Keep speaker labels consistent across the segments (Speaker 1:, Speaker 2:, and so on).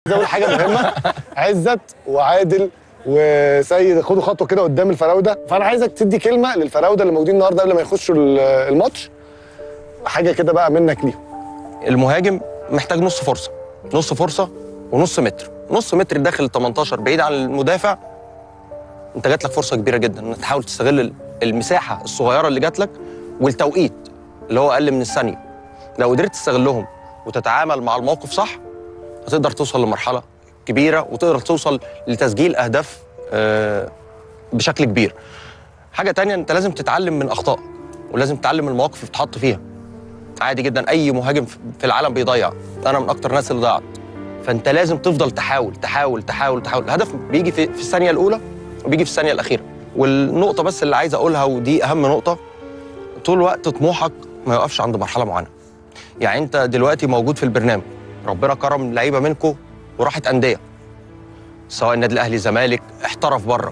Speaker 1: اقول حاجه مهمه عزت وعادل وسيد خدوا خطوه كده قدام الفراوده فانا عايزك تدي كلمه للفراوده اللي موجودين النهارده قبل ما يخشوا ال- الماتش حاجه كده بقى منك ليهم
Speaker 2: المهاجم محتاج نص فرصه نص فرصه ونص متر نص متر داخل ال 18 بعيد عن المدافع انت جات لك فرصه كبيره جدا انك تحاول تستغل ال- المساحه الصغيره اللي جات لك والتوقيت اللي هو اقل من الثانيه لو قدرت تستغلهم وتتعامل مع الموقف صح هتقدر توصل لمرحله كبيره وتقدر توصل لتسجيل اهداف آه، بشكل كبير حاجه تانية انت لازم تتعلم من اخطائك ولازم تتعلم من المواقف اللي بتتحط فيها عادي جدا اي مهاجم في العالم بيضيع انا من اكتر الناس اللي ضيعت فانت لازم تفضل تحاول تحاول تحاول تحاول الهدف بيجي في, في الثانيه الاولى وبيجي في الثانيه الاخيره والنقطه بس اللي عايز اقولها ودي اهم نقطه طول الوقت طموحك ما يقفش عند مرحله معينه يعني انت دلوقتي موجود في البرنامج ربنا كرم لعيبه منكم وراحت انديه سواء النادي الاهلي زمالك احترف بره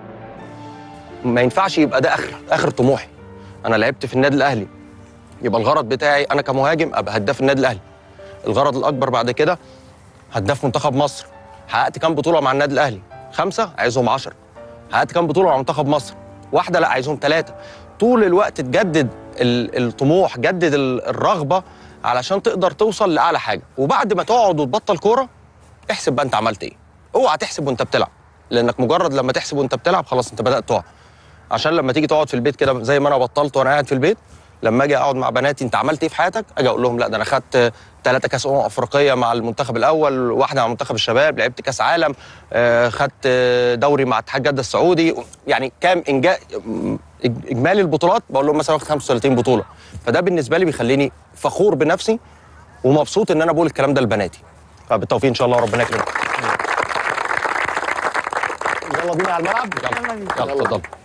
Speaker 2: ما ينفعش يبقى ده اخر اخر طموحي انا لعبت في النادي الاهلي يبقى الغرض بتاعي انا كمهاجم ابقى هداف النادي الاهلي الغرض الاكبر بعد كده هداف منتخب مصر حققت كام بطوله مع النادي الاهلي خمسه عايزهم عشرة حققت كام بطوله مع منتخب مصر واحده لا عايزهم ثلاثه طول الوقت تجدد ال- الطموح جدد ال- الرغبه علشان تقدر توصل لاعلى حاجه وبعد ما تقعد وتبطل كوره احسب بقى انت عملت ايه اوعى تحسب وانت بتلعب لانك مجرد لما تحسب وانت بتلعب خلاص انت بدات تقع عشان لما تيجي تقعد في البيت كده زي ما انا بطلت وانا قاعد في البيت لما اجي اقعد مع بناتي انت عملت ايه في حياتك اجي اقول لهم لا ده انا خدت ثلاثه كاس امم افريقيه مع المنتخب الاول واحده مع منتخب الشباب لعبت كاس عالم آه، خدت آه، دوري مع اتحاد جده السعودي يعني كام انجاز اجمالي البطولات بقول لهم مثلا واخد 35 بطوله فده بالنسبه لي بيخليني فخور بنفسي ومبسوط ان انا بقول الكلام ده لبناتي فبالتوفيق ان شاء الله ربنا يكرمك
Speaker 1: يلا بينا على الملعب
Speaker 2: يلا يلا اتفضل